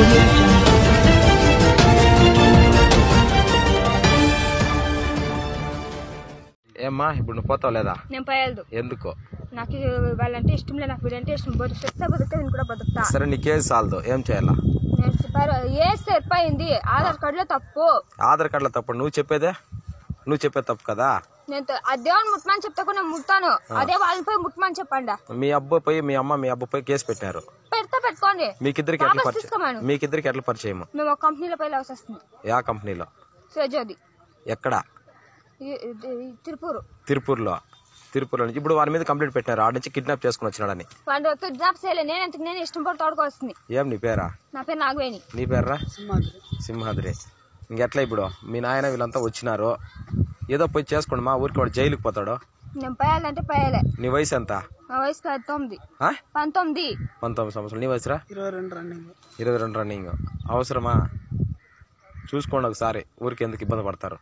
audio jungle. ఏమ్మా ఇప్పుడు నువ్వు పోతావు లేదా నేను పోయేది ఎందుకు నాకు వాళ్ళంటే ఇష్టం లేదు నాకు వీడంటే ఇష్టం బతుకుతా బతుకుతా నేను కూడా బతుకుతా సరే నీకేది చాలదు ఏం చేయాలా నేను సూపర్- ఏ సరిపోయింది ఆధార్ కార్డులో తప్పు ఆధార్ కార్డులో తప్పుడు నువ్వు చెప్పేదే నువ్వు చెప్పేది తప్పు కదా నేను త- ఆ దేవుని ముట్టమని చెప్తే కూడా నేను ముట్టాను అదే వాళ్ళని పోయి ముట్టమని చెప్పండి మీ అబ్బాయి పోయి మీ అమ్మ మీ అబ్బాయి పోయి కేసు పెట్టినారు పెడితే పెట్టుకోండి మీకిద్దరికి ఎట్లా వాపస్ పరిచయం తీసుకోమను మీకిద్దరికి ఎట్లా పరిచయం మేము ఒక కంపెనీలో పోయి లవ్స్ వస్తుంది యా కంపెనీలో సోజోది ఎక్కడ ఈ- ఇది- ఈ తిరుపూరు తిరుపూర్లో తిరుపూర్లో నుంచి ఇప్పుడు వారి మీద కంప్లైంట్ పెట్టినారు ఆడ నుంచి కిడ్నాప్ చేసుకుని వచ్చినాడని వాడు కిడ్నాప్ చేయలే నేను ఎంత నేను ఇష్టం పడి తోడుకొస్తుంది ఏం నీ పేరా నా పేరు నాగవేణి నీ పేర్రా సింహాద్రి ఇంకెట్లా ఇప్పుడు మీ నాయన వీళ్ళంతా వచ్చినారు ఏదో పోయి చేసుకోండి మా ఊరికి వాడు జైలుకి పోతాడు నేను పోయాలంటే పోయాలే నీ వయసు ఎంత నా వయసు పంతొమ్మిది ఆ? పంతొమ్మిది పంతొమ్మిది సంవత్సరాలు నీ వయసురా ఇరవై రెండు రన్నింగ్ ఇరవై రెండు రన్నింగ్ అవసరమా చూసుకోండి ఒకసారి ఊరికి ఎందుకు ఇబ్బంది పడతారు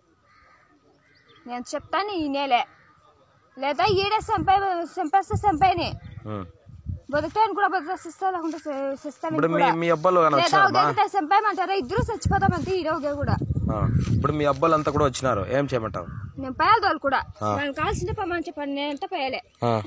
నేను చెప్తాను ఈ నేలే లేదా ఈడే సంపై సంపేస్తే సంపైని ఉం. బతుకుతాను కూడా బతుకుతా లేకుంటే సిస్తాను ఇప్పుడు మీ మీ అబ్బాలు కానీ లేదా వచ్చినారమ్మా ఒకటే సంపేయమంటారా ఇద్దరు చచ్చిపోతామంటే ఈడే ఒకే కూడా ఆ. ఇప్పుడు మీ అబ్బాలు అంతా కూడా వచ్చినారు ఏం చేయమంటావు నేను పోయాలి వాళ్ళు కూడా వాళ్ళకి కావాల్సింటే పమ్మని చెప్పండి నేను అంతా పోయాలి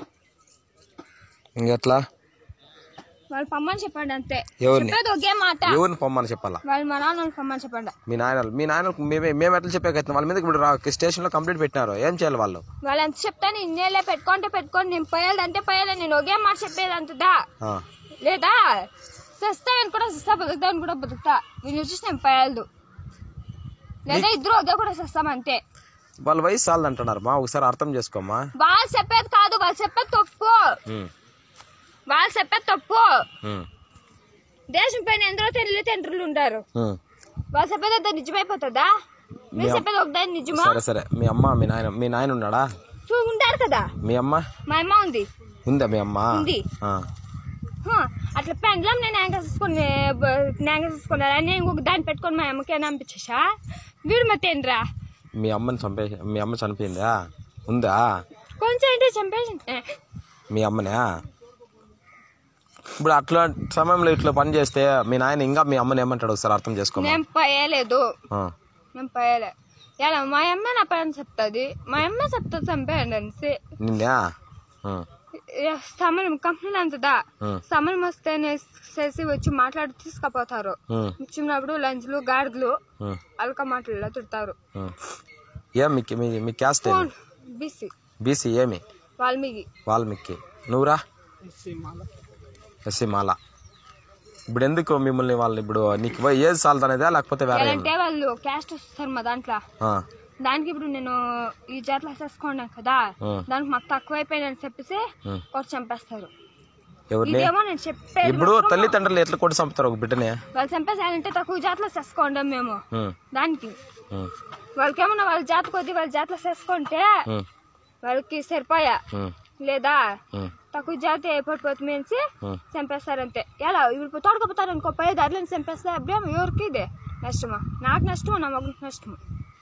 ఇంకెట్లా వాళ్ళు పమ్మని చెప్పండి అంతే ఎవరిని చెప్పేది ఒకే మాట ఎవరిని పొమ్మని చెప్పాలా వాళ్ళు మా నాన్న వాళ్ళకి పమ్మని చెప్పండి మీ నాయనలు మీ నాయనలకు మేమే మేము ఎట్లా చెప్పాకైతే వాళ్ళ మీద ఇప్పుడు రా- స్టేషన్లో కంప్లైంట్ పెట్టినారు ఏం చేయాలి వాళ్ళు వాళ్ళు ఎంత చెప్తాను ఇన్నేలే పెట్టుకుంటే పెట్టుకోండి నేను పోయాలి అంటే పోయాలి నేను ఒకే మాట చెప్పేది అంతదా ఆ. లేదా సస్తాను కూడా సస్తా బతుకుతాను కూడా బతుకుతా నేను వచ్చేసి నేను పోయాలి లేదా ఇద్దరు ఒకే కూడా సస్తాం అంతే వాళ్ళ వయసు చాలదు అంటున్నారు మా ఒకసారి అర్థం చేసుకోమ్మా వాళ్ళు చెప్పేది కాదు వాళ్ళు చెప్పేది తప్పు ఉం. వాళ్ళు చెప్పేది తప్పు ఉం. దేశం పైన ఎందరో తెలియని తండ్రులు ఉంటారు ఉం. వాళ్ళు చెప్పేది అంతా నిజమైపోతుందా మీరు చెప్పేది ఒకటే నిజమా సరే సరే మీ అమ్మ మీ నాయన మీ నాయన ఉన్నాడా చూ ఉంటారు కదా మీ అమ్మ మా అమ్మ ఉంది ఉందా మీ అమ్మ ఉంది. ఆ. హ, అట్లా పెండ్లం నేను యాంకర్ తీసుకొని యాంకర్ తీసుకొని నేను ఇంకొక దాన్ని పెట్టుకొని మా అమ్మకి అని అనిపించేసా వీడు మతేంద్రా మీ అమ్మని చంపే మీ అమ్మ చనిపోయిందా ఉందా కొంచెం ఏంటో చంపేసి ఏ, మీ అమ్మనే ఇప్పుడు అట్లా సమయంలో ఇట్లా పని చేస్తే మీ నాయన ఇంకా మీ అమ్మని ఏమంటాడు ఒకసారి అర్థం చేసుకోమా నేను పోయలేదు ఆ. నేను పోయలే ఎలా మా అమ్మ నా పైన చెప్తుంది మా అమ్మ చెప్తుంది చంపేయండి అనేసి నిన్నే ఆ. సమయం కంపెనీలు అంతదా ఉం. సమయం వస్తే చేసి వచ్చి మాట్లాడి తీసుకుపోతారు ఉం. ఇచ్చినప్పుడు లంచ్లు గాడిదలు ఉం. అల్క మాటలు తిడతారు ఉం. ఏం మీ మీ మీ క్యాస్ట్ ఏమి బీసీ బీసీ ఏమి వాల్మీకి వాల్మీకి నువ్వురా ఎస్సీ మాల ఇప్పుడు ఎందుకు మిమ్మల్ని వాళ్ళు ఇప్పుడు నీకు వై- ఏది చాలదు అనేదా లేకపోతే వేరే ఏమన్నా? అంటే వాళ్ళు క్యాస్ట్ వస్తారు మా దాంట్లో ఆ. దానికి ఇప్పుడు నేను ఈ జాతర చేసుకున్నాను కదా ఉం. దానికి మాకు తక్కువైపోయిందని చెప్పేసి ఉం. కొట్టి చంపేస్తారు ఎవరిని ఇదేమో నేను చెప్పేది ఇప్పుడు తల్లిదండ్రులు ఎట్లా కొట్టి చంపుతారు ఒక బిడ్డని వాళ్ళు చంపేసారంటే తక్కువ జాతలో చేసుకోండి మేము ఉం. దానికి ఉం. వాళ్ళకేమన్నా వాళ్ళ జాత కొద్ది వాళ్ళ జాతలో చేసుకుంటే ఉం. వాళ్ళకి సరిపోయా ఉం. లేదా ఉం. తక్కువ జాతి పడిపోతుంది అనేసి ఉం. చంపేస్తారంతే ఎలా ఇప్పుడు తోడుకపోతారు అనుకో పోయే దారిలో చంపేస్తే అప్పుడేమో ఎవరికి ఇదే నష్టమా నాకు నష్టమా నా మగనికి నష్టమా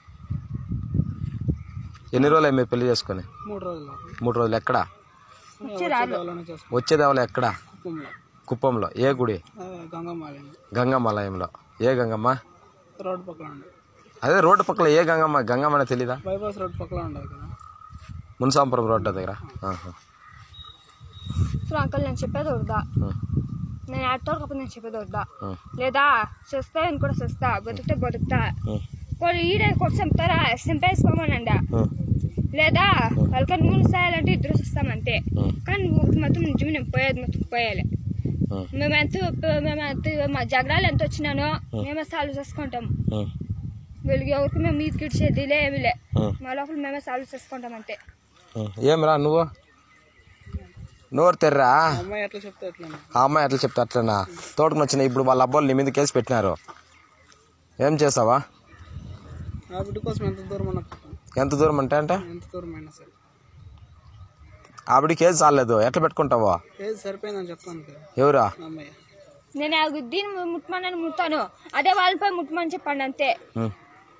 ఎన్ని రోజులు మీరు పెళ్లి చేసుకొని మూడు రోజులు మూడు రోజులు ఎక్కడ వచ్చే దారిలో అలానే చేసుకుంటాం వచ్చేదేవలో ఎక్కడ కుప్పంలో కుప్పంలో ఏ గుడి ఆ, గంగమ్మాలండి గంగమ్మ ఆలయంలో ఏ గంగమ్మ రోడ్ పక్కన ఉండదు అదే రోడ్డు పక్కల ఏ గంగమ్మ గంగమ్మ అని తెలీదా బైపాస్ రోడ్ పక్కన ఉండదు కదా మున్సాంపురం రోడ్డు దగ్గర ఆహా. ఇప్పుడు అంకల్ నేను చెప్పేది వద్దా ఉం. నేను ఆడతాడు నేను చెప్పేది వద్దా ఉం. లేదా చేస్తే నేను కూడా చేస్తా బతుకుతే బతుకుతా ఉం. కొన్ని ఈడే కొట్టి చంపుతారా చంపేసుకోమనండి ఉం. లేదా వాళ్ళకి నూనె సాయాలంటే ఇద్దరు వస్తామంతే ఉం. కానీ ఒకటి మాత్రం నిజమే నేను పోయేది మొత్తం పోయాలి ఉం. మేము ఎంత మేము ఎంత మా జగడాలు ఎంత వచ్చినానో మేమే సాల్వ్ చేసుకుంటాం ఉం. వీళ్ళకి ఎవరికి మేము మీదకి ఇచ్చేది లే ఏమి లే ఉం. మా లోపల మేమే సాల్వ్ చేసుకుంటాం అంతే ఉం. ఏమిరా నువ్వు నోరు తెర్రా అమ్మాయి ఎట్లా చెప్తే ఎట్లా ఆ అమ్మాయి ఎట్లా చెప్తా అట్లనా తోటకు వచ్చిన ఇప్పుడు వాళ్ళ అబ్బాయిలు నీ మీద కేసు పెట్టినారు ఏం చేసావా ఆ బిడ్డ కోసం ఎంత దూరం అన్న పోతాం. ఎంత దూరం అంటే అంటే ఎంత దూరం అయినా సరే ఆవిడ కేసు చాలేదు ఎట్లా పెట్టుకుంటావో ఏది సరిపోయిందని చెప్తాను కదా ఎవరా ఆ అమ్మాయి నేను ఆ దీన్ని ముట్టమని ముట్టాను అదే వాళ్ళపై ముట్టమని చెప్పండి అంతే ఉం.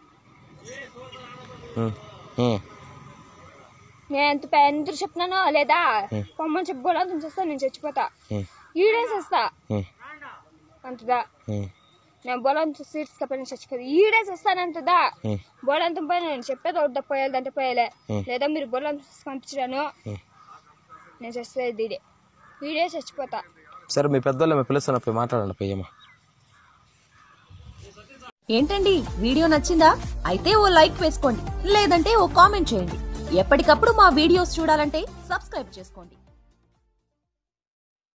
ఉం. ఉం. నేను ఎంత ఎంత చెప్తున్నానో లేదా పొమ్మని చెప్పుకోవడం చేస్తా నేను చచ్చిపోతా ఉం. ఈడేసేస్తా ఉం. అంతదా ఉమ్, నేను బోలంత సీట్స్ పైన చచ్చిపోయి ఈడే చేస్తానంటదా ఉమ్, బోలంతం పైన నేను చెప్పేది ఒకటి పోయాలంటే పోయాలే Hmm. లేదా మీరు బోలంత పంపించడాను Hmm. నేను చేసేది ఈడే ఈడే చచ్చిపోతా సరే మీ పెద్దోళ్ళు మీ పిలుస్తున్న పోయి మాట్లాడండి పోయమ్మా ఏంటండి వీడియో నచ్చిందా అయితే ఓ లైక్ వేసుకోండి లేదంటే ఓ కామెంట్ చేయండి ఎప్పటికప్పుడు మా వీడియోస్ చూడాలంటే సబ్స్క్రైబ్ చేసుకోండి